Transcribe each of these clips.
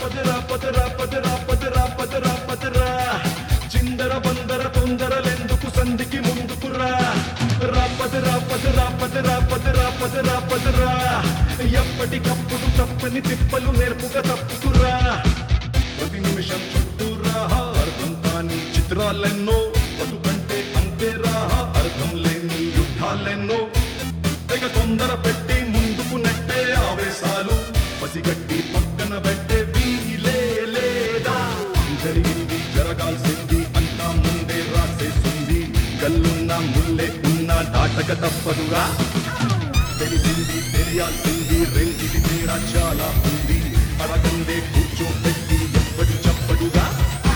పదరా పదరా పదరా పదరా పదరా పదరా చిందర బందర తొందరలెందుకు సంధికి ముందుకురా రా పదరా పదరా పదరా పదరా పదరా పదరా ఎప్పటికప్పుడు తప్పని తిప్పలు నేర్పుగా తప్పుకురా ప్రతి నిమిషం చుట్టూరా అర్థం కాని చిత్రాలెన్నో బతుకంటే అంతేరా అర్థం లేని యుద్ధాలెన్నో తెగ తొందర పెట్టి ముందుకు నెట్టే ఆవేశాలు పసిగట్టి పక్కన పెట్టే వీలే లేదా జరిగింది జరగాల్సింది అంతా ముందే రాసేస్తుంది గల్లున్న ముల్లే ఉన్న దాటక తప్పదుగా తెలిసింది తెలియాల్సింది రెండిటి తేడా చాలా ఉంది అడగందే కూర్చోబెట్టి ఎప్పటి చెప్పడుగా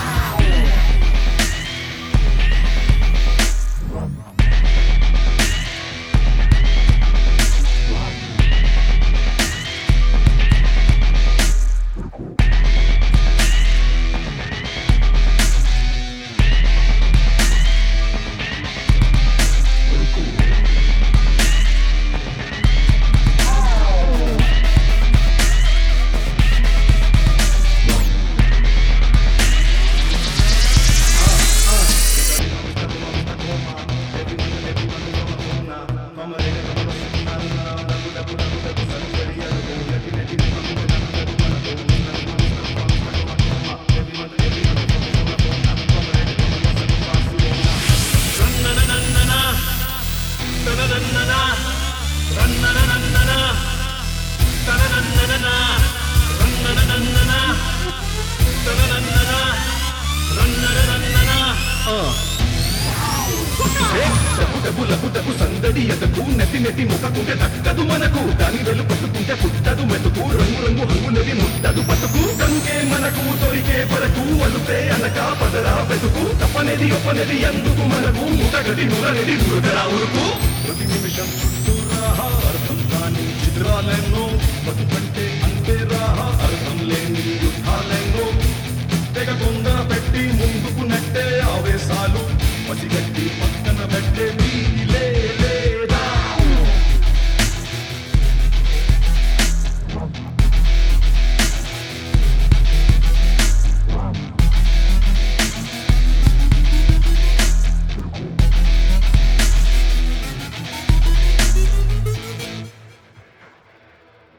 డబ్బులకు సందడి ఎదకు నెత్తి నెత్తి ముఖకుంటే దక్కదు మనకు దాని వెలు పట్టుకుంటే పుట్టదు మెతుకు రంగు రంగు హంగులది ముట్టదు పట్టుకు కనుకే మనకు దొరికే పరకు అలుపే అనక పదరా వెతుకు తప్పనేది ఒప్పనేది ఎందుకు మనకు ముటగది నురనేది నురగరా ఉరుకు ప్రతి నిమిషం చుట్టూరా అర్థం కాని చిత్రాలెన్నో బతుకు